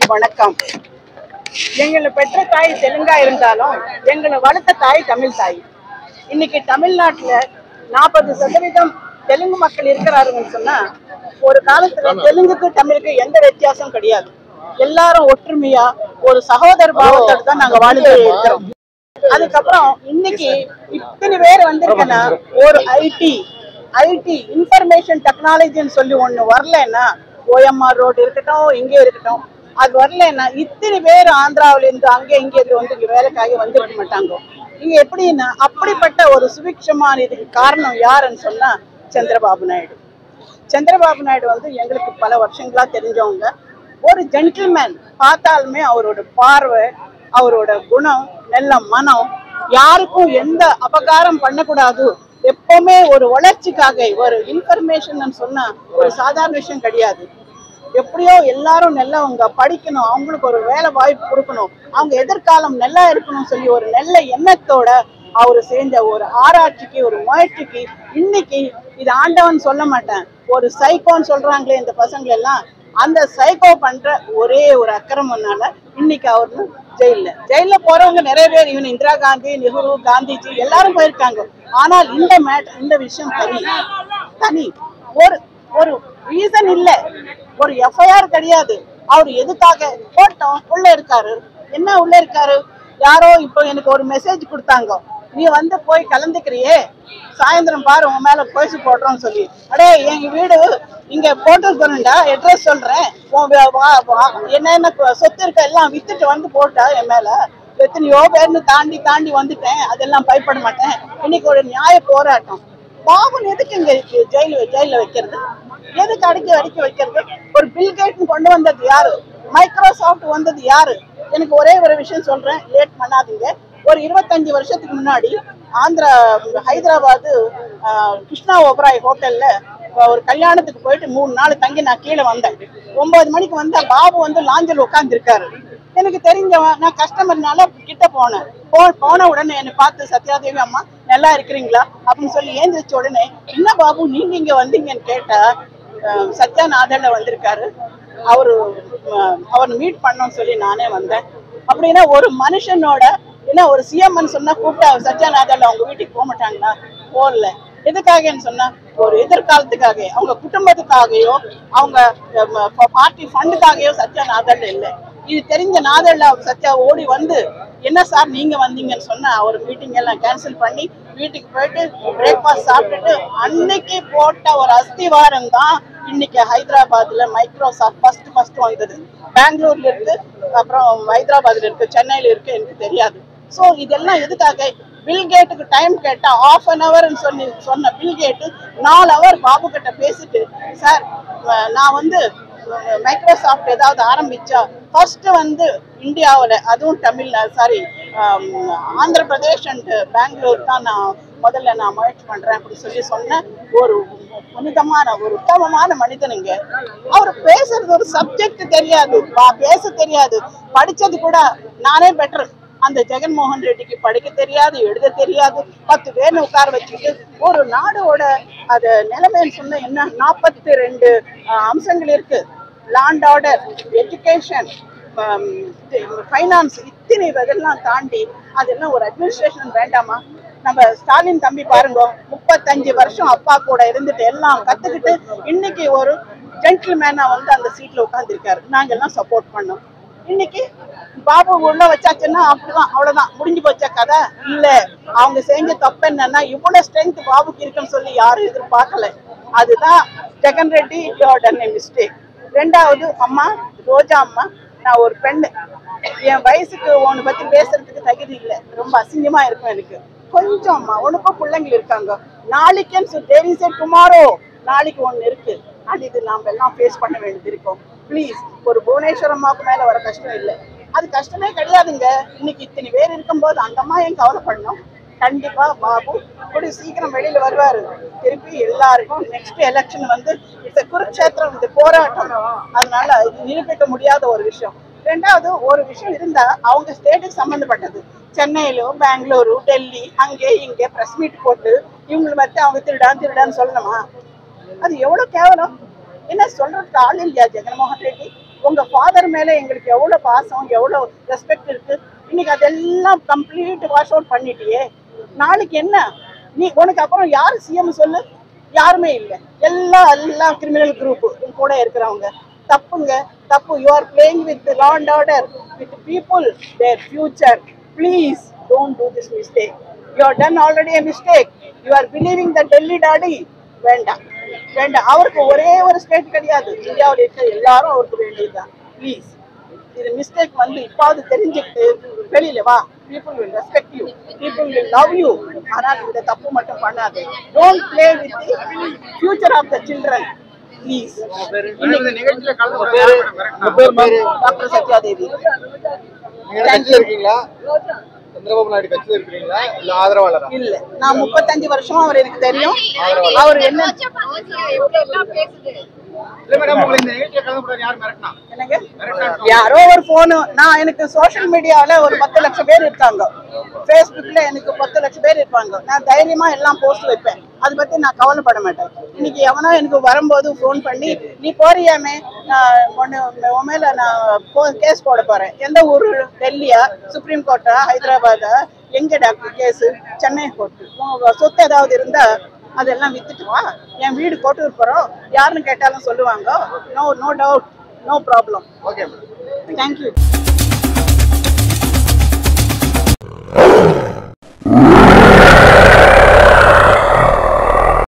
வணக்கம் எங்களை பெற்ற தாய் தெலுங்கா இருந்தாலும் எங்களை வளர்த்த தாய் தமிழ் தாய் இன்னைக்கு தமிழ்நாட்டுல நாற்பது சதவீதம் தெலுங்கு மக்கள் இருக்கிறாருன்னு சொன்னா ஒரு காலத்துல தெலுங்குக்கு தமிழுக்கு எந்த வித்தியாசம் கிடையாது எல்லாரும் ஒற்றுமையா ஒரு சகோதர பாவத்தோட தான் நாங்க வாழ்ந்து இருக்கிறோம் அதுக்கப்புறம் இன்னைக்கு இத்தனை பேர் வந்திருக்கேன்னா ஒரு ஐடி ஐடி இன்ஃபர்மேஷன் டெக்னாலஜின்னு சொல்லி ஒண்ணு வரலன்னா ஓஎம்ஆர் ரோடு இருக்கட்டும் இங்கே இருக்கட்டும் அது வரலன்னா இத்தனை பேர் ஆந்திராவில இருந்து அங்கே இங்கே இருந்து வந்து இங்க வேலைக்காக வந்திருக்க மாட்டாங்க இங்க எப்படின்னா அப்படிப்பட்ட ஒரு சுபிக்ஷமான இதுக்கு காரணம் யாருன்னு சொன்னா சந்திரபாபு நாயுடு சந்திரபாபு நாயுடு வந்து எங்களுக்கு பல வருஷங்களா தெரிஞ்சவங்க ஒரு ஜென்டில்மேன் பார்த்தாலுமே அவரோட பார்வை அவரோட குணம் நல்ல மனம் யாருக்கும் எந்த அபகாரம் பண்ணக்கூடாது எப்பவுமே ஒரு வளர்ச்சிக்காக ஒரு இன்ஃபர்மேஷன் சொன்னா ஒரு சாதாரண விஷயம் கிடையாது எப்படியோ எல்லாரும் நல்லவங்க படிக்கணும் அவங்களுக்கு ஒரு வேலை வாய்ப்பு கொடுக்கணும் அவங்க எதிர்காலம் நல்லா இருக்கணும்னு சொல்லி ஒரு நல்ல எண்ணத்தோட அவர் செஞ்ச ஒரு ஆராய்ச்சிக்கு ஒரு முயற்சிக்கு இன்னைக்கு இது ஆண்டவன் சொல்ல மாட்டேன் ஒரு சைக்கோன்னு சொல்றாங்களே இந்த பசங்க எல்லாம் அந்த சைக்கோ பண்ற ஒரே ஒரு அக்கிரமனால இன்னைக்கு அவர் ஜெயில ஜெயில போறவங்க நிறைய பேர் இவன் இந்திரா காந்தி நெஹ்ரு காந்திஜி எல்லாரும் போயிருக்காங்க ஆனால் இந்த மேட் இந்த விஷயம் தனி தனி ஒரு ஒரு ரீசன் இல்ல ஒரு எஃப்ஐஆர் கிடையாது அவர் எதுக்காக போட்டோம் உள்ள இருக்காரு என்ன உள்ள இருக்காரு யாரோ இப்போ எனக்கு ஒரு மெசேஜ் கொடுத்தாங்க நீ வந்து போய் கலந்துக்கிறியே சாயந்தரம் பாரு உன் மேல பேசி போடுறோம்னு சொல்லி அடே எங்க வீடு இங்க போட்டு போறேன்டா அட்ரஸ் சொல்றேன் உன் வே- வா- வா- என்னென்ன கொ- சொத்து இருக்க எல்லாம் வித்துட்டு வந்து போட்டா என் மேல எத்தனையோ பேர்னு தாண்டி தாண்டி வந்துட்டேன் அதெல்லாம் பயப்பட மாட்டேன் இன்னைக்கு ஒரு நியாய போராட்டம் பாபன் எதுக்கு இங்க ஜெயில ஜெயில வைக்கிறது எதுக்கு அடிக்க அடிக்க வைக்கிறது ஒரு பில் கேட்னு கொண்டு வந்தது யாரு மைக்ரோசாஃப்ட் வந்தது யாரு எனக்கு ஒரே ஒரு விஷயம் சொல்றேன் லேட் பண்ணாதீங்க ஒரு இருபத்தஞ்சு வருஷத்துக்கு முன்னாடி ஆந்திரா ஹைதராபாத் ஆஹ், கிருஷ்ணா ஓபராய் ஹோட்டல்ல ஒரு கல்யாணத்துக்கு போயிட்டு மூணு நாள் தங்கி நான் கீழே வந்தேன் ஒன்பது மணிக்கு வந்தா பாபு வந்து லாஞ்சில் உட்காந்துருக்காரு எனக்கு தெரிஞ்சவன் நான் கஸ்டமர்னால கிட்ட போனேன் போ போன உடனே என்னை பார்த்து சத்யாதேவி அம்மா நல்லா இருக்கிறீங்களா அப்படின்னு சொல்லி ஏந்திரிச்ச உடனே என்ன பாபு நீங்க இங்க வந்தீங்கன்னு கேட்டா அஹ், சத்யாநாதன்ல வந்திருக்காரு அவரு அஹ், அவர் மீட் பண்ணோம்னு சொல்லி நானே வந்தேன் அப்படின்னா ஒரு மனுஷனோட என்ன ஒரு சிஎம்னு சொன்னா கூப்பிட்டா சத்யாநாதன்ல அவங்க வீட்டுக்கு போக மாட்டாங்களா போகல எதுக்காகன்னு சொன்னா ஒரு எதிர்காலத்துக்காக அவங்க குடும்பத்துக்காகயோ அவங்க பார்ட்டி ஃபண்டுக்காகயோ சத்யா நாதல்ல இல்லை இது தெரிஞ்ச நாதல்ல சத்யா ஓடி வந்து என்ன சார் நீங்க வந்தீங்கன்னு சொன்னா அவர் மீட்டிங் எல்லாம் கேன்சல் பண்ணி வீட்டுக்கு போயிட்டு பிரேக்ஃபாஸ்ட் சாப்பிட்டுட்டு அன்னைக்கு போட்ட ஒரு அஸ்திவாரம் தான் இன்னைக்கு ஹைதராபாத்ல மைக்ரோசாஃப்ட் ஃபர்ஸ்ட் ஃபர்ஸ்ட் வந்தது பெங்களூர்ல இருக்கு அப்புறம் ஹைதராபாத்ல இருக்கு சென்னையில இருக்கு எனக்கு தெரியாது ஸோ இதெல்லாம் எதுக்காக பில் கேட்டுக்கு டைம் கேட்டா ஆஃப் அன் ஹவர்னு சொல்லி சொன்ன பில் கேட்டு நாலு ஹவர் பாபு கிட்ட பேசிட்டு சார் அஹ் நான் வந்து மைக்ரோசாஃப்ட் ஏதாவது ஆரம்பிச்சா ஃபர்ஸ்ட் வந்து இந்தியாவில் அதுவும் தமிழ்நாடு சாரி ஆந்திர பிரதேஷ் அண்ட் பெங்களூர் தான் நான் முதல்ல நான் முயற்சி பண்றேன் அப்படி சொல்லி சொன்ன ஒரு புனிதமான ஒரு உத்தமமான மனிதனுங்க அவர் பேசுறது ஒரு சப்ஜெக்ட் தெரியாது பா- பேச தெரியாது படிச்சது கூட நானே பெட்டர் அந்த ஜெகன்மோகன் ரெட்டிக்கு படிக்க தெரியாது எழுத தெரியாது பத்து பேர்னு உட்கார வச்சுட்டு ஒரு நாடோட அது நிலைமைன்னு சொன்ன என்ன நாற்பத்தி ரெண்டு அம்சங்கள் இருக்கு லாண்ட் ஆர்டர் எஜுகேஷன் ஃபைனான்ஸ் இத்தனை இதெல்லாம் தாண்டி அதெல்லாம் ஒரு அட்மினிஸ்ட்ரேஷன் வேண்டாமா நம்ம ஸ்டாலின் தம்பி பாருங்க முப்பத்தஞ்சு வருஷம் அப்பா கூட இருந்துட்டு எல்லாம் கத்துக்கிட்டு இன்னைக்கு ஒரு ஜென்டில்மேனா வந்து அந்த சீட்ல உட்காந்துருக்காரு நாங்க எல்லாம் சப்போர்ட் பண்ணோம் இன்னைக்கு பாபு உள்ள வச்சாச்சுன்னா அப்படிதான் அவ்வளவுதான் முடிஞ்சு போச்ச கதை இல்ல அவங்க செஞ்ச தப்பு என்னன்னா இவ்வளவு ஸ்ட்ரென்த் பாபுக்கு இருக்குன்னு சொல்லி யாரும் எதிர்பார்க்கல அதுதான் ஜெகன் ரெட்டி டன் மிஸ்டேக் ரெண்டாவது அம்மா ரோஜா அம்மா நான் ஒரு பெண்ணு என் வயசுக்கு உன்னை பத்தி பேசுறதுக்கு தகுதி இல்லை ரொம்ப அசிங்கமா இருக்கும் எனக்கு கொஞ்சம் அம்மா உனக்கும் பிள்ளைங்க இருக்காங்க நாளைக்கு தேர் இஸ் டுமாரோ நாளைக்கு ஒண்ணு இருக்கு அது இது நாம எல்லாம் ஃபேஸ் பண்ண வேண்டியது இருக்கும் ப்ளீஸ் ஒரு புவனேஸ்வரம் அம்மாவுக்கு மேல வர கஷ்டம் இல்லை அது கஷ்டமே கிடையாதுங்க இன்னைக்கு இத்தனை பேர் இருக்கும்போது அந்த அம்மா ஏன் கவலைப்படணும் கண்டிப்பா பாபு கூடிய சீக்கிரம் வெளியில வருவாரு திருப்பி எல்லாருக்கும் நெக்ஸ்ட் எலெக்ஷன் வந்து இந்த குருக்ஷேத்திரம் இந்த போராட்டம் அதனால இது நிரூபிக்க முடியாத ஒரு விஷயம் ரெண்டாவது ஒரு விஷயம் இருந்தா அவங்க ஸ்டேட்டுக்கு சம்பந்தப்பட்டது சென்னையிலோ பெங்களூரு டெல்லி அங்கே இங்கே பிரஸ் மீட் போட்டு இவங்களை பத்தி அவங்க திருடான் திருடான்னு சொல்லணுமா அது எவ்வளவு கேவலம் என்ன சொல்றதுக்கு ஆள் இல்லையா ஜெகன்மோகன் ரெட்டி உங்க ஃபாதர் மேல எங்களுக்கு எவ்வளவு பாசம் எவ்வளவு ரெஸ்பெக்ட் இருக்கு இன்னைக்கு அதெல்லாம் கம்ப்ளீட் வாஷ் அவுட் பண்ணிட்டியே நாளைக்கு என்ன நீ உனக்கு அப்புறம் யார் சிஎம் சொல்லு யாருமே இல்லை எல்லா எல்லா கிரிமினல் குரூப் கூட இருக்கிறவங்க தப்புங்க தப்பு you are playing with law and order with people their future please don't do this mistake you are done already a mistake you are believing the Delhi daddy வேண்டாம் வேண்டாம் அவருக்கு ஒரே ஒரு ஸ்டேட் கிடையாது இந்தியாவில் இருக்க எல்லாரும் அவருக்கு வேண்டியதுதான் ப்ளீஸ் இது மிஸ்டேக் வந்து இப்பாவது தெரிஞ்சுக்கிட்டு வெளியில வா people will respect you people will love you ஆனால் இந்த தப்பு மட்டும் பண்ணாது don't play with the future of the children please இந்த நிகழ்ச்சியில கலந்து கொள்ள யார் மேடம் மிரட்டினா? டாக்டர் சத்யாதேவி நீங்க கட்சியில இருக்கீங்களா சந்திரபாபு நாயுடு கட்சியில இருக்கிறீங்களா இல்ல ஆதரவாளரா இல்ல நான் முப்பத்தஞ்சு வருஷம் அவர் எனக்கு தெரியும் அவர் என்ன இல்ல மேடம் உங்களை இந்த நிகழ்ச்சியில கலந்து கொள்ள யார் மிரட்டினா என்னங்க யாரோ ஒரு போனு நான் எனக்கு சோஷியல் மீடியாவில் ஒரு பத்து லட்சம் பேர் இருக்காங்க ஃபேஸ்புக்கில் எனக்கு பத்து லட்சம் பேர் இருப்பாங்க நான் தைரியமா எல்லாம் போஸ்ட் வைப்பேன் அதை பத்தி நான் கவலைப்பட மாட்டேன் இன்னைக்கு எவனோ எனக்கு வரும்போது ஃபோன் பண்ணி நீ போறியாமே நான் ஒன்று உன் மேல நான் கேஸ் போட போறேன் எந்த ஊரு டெல்லியா சுப்ரீம் கோர்ட்டா ஹைதராபாத்தா எங்க டாக்டர் கேஸ் சென்னை கோர்ட்டு உன் சொத்து ஏதாவது இருந்தா அதெல்லாம் வித்துட்டு வா என் வீடு கோட்டூர் போறோம் யாருன்னு கேட்டாலும் சொல்லுவாங்க no no doubt no problem okay madam thank you